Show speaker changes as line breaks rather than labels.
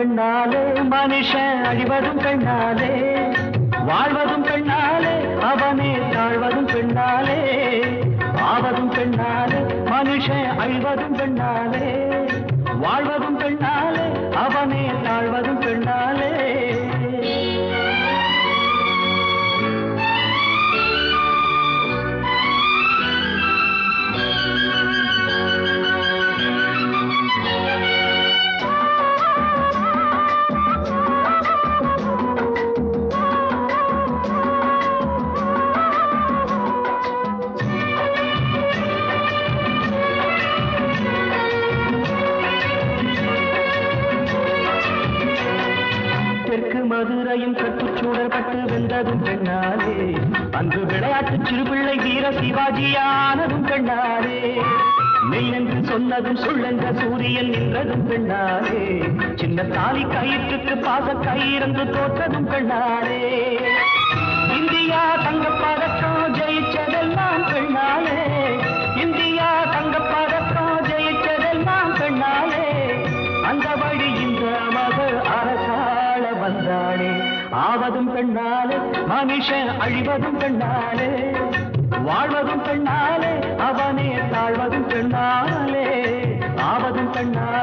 பெண்ணாலே மனுஷன் அழிவதும் பெண்ணாலே வாழ்வதும் பெண்ணாலே அவனே தாழ்வதும் பெண்ணாலே ஆவதும் பெண்ணாலே மனுஷன் அழிவதும் பெண்ணாலே வாழ்வதும் பெண்ணாலே அவனே தாழ்வதும் பெண்ணாலே தெற்கு மதுரையும் கட்டுச்சூழல் பட்டு வென்றதும் பெண்ணாலே அன்று விளையாட்டு சிறுபிள்ளை வீர சிவாஜியானதும் பெண்ணாலே நெல்லென்று சொன்னதும் சொல்லென்ற சூரியன் நின்றதும் பெண்ணாலே சின்ன தாலி கயிற்றுக்கு பாச கயிறந்து தோற்றதும் பெண்ணாலே இந்தியா தங்கப்பதக்கம் ஜெயிச்சதெல்லாம் பெண்ணாலே இந்தியா தங்கப்பதக்கம் ஜெயிச்சதெல்லாம் பெண்ணாலே அந்த வழி இந்த மகள் அரசாள வந்தாளே ஆவதும் பெண்ணாலே மனுஷன் அழிவதும் பெண்ணாலே வாழ்வதும் பெண்ணாலே அவனே தாழ்வதும் பெண்ணாலே ஆவதும் பெண்ணாலே